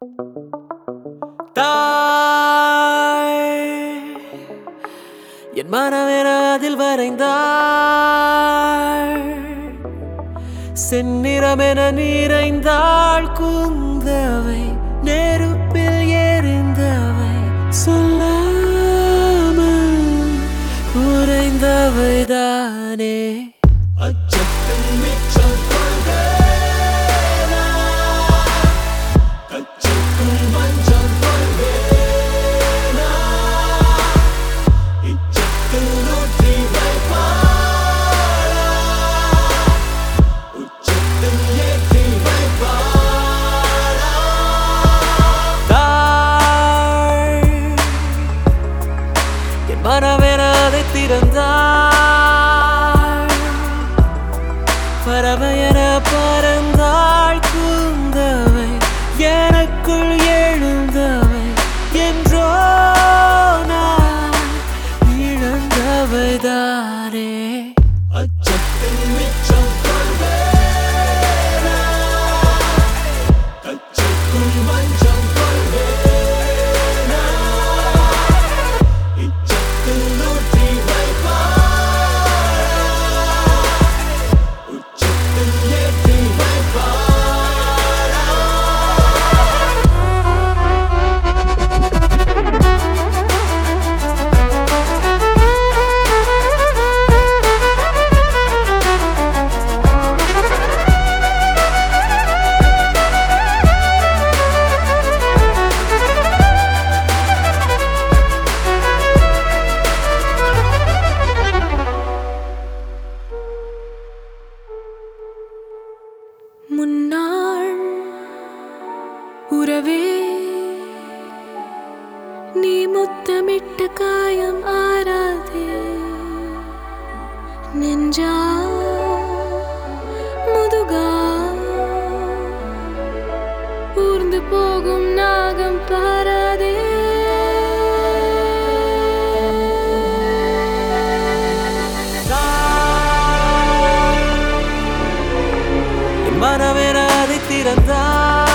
தாய் என் மனமென அதில் வரைந்தாள் செந்நிறமென நிறைந்தாள் குந்தவை நெருப்பில் எரிந்தவை சொல்லாமல் உறைந்தவை தானே அச்சத்தில் மிச்சம் கொள்வேனா கச்சைக்குள் மஞ்சள் கொள்வேனா இச்சத்தில் ஊற்றி வைப்பாளா உச்சத்தில் ஏற்றி வைப்பாளா தாய் என் மனமென அதை திறந்தாள் பறவையென பறந்தாள் கூந்தவை எனக்குள் எழுந்தவை என்றோ நான் இழந்தவை தானே அச்சத்தில் மிச்சம் கொள்வேனா கச்சைக்குள் மஞ்சள் கொள்வேனா இச்சத்தில் ஊற்றி வைப்பாளா உச்சத்தில் ஏற்றி வைப்பாளா முன்னாள் உறவே நீ முத்தமிட்ட காயம் ஆறாதே நெஞ்சா முதுகா ஊர்ந்து போகும் நாகம் பாராதே என் மனமென அதை திறந்தாள்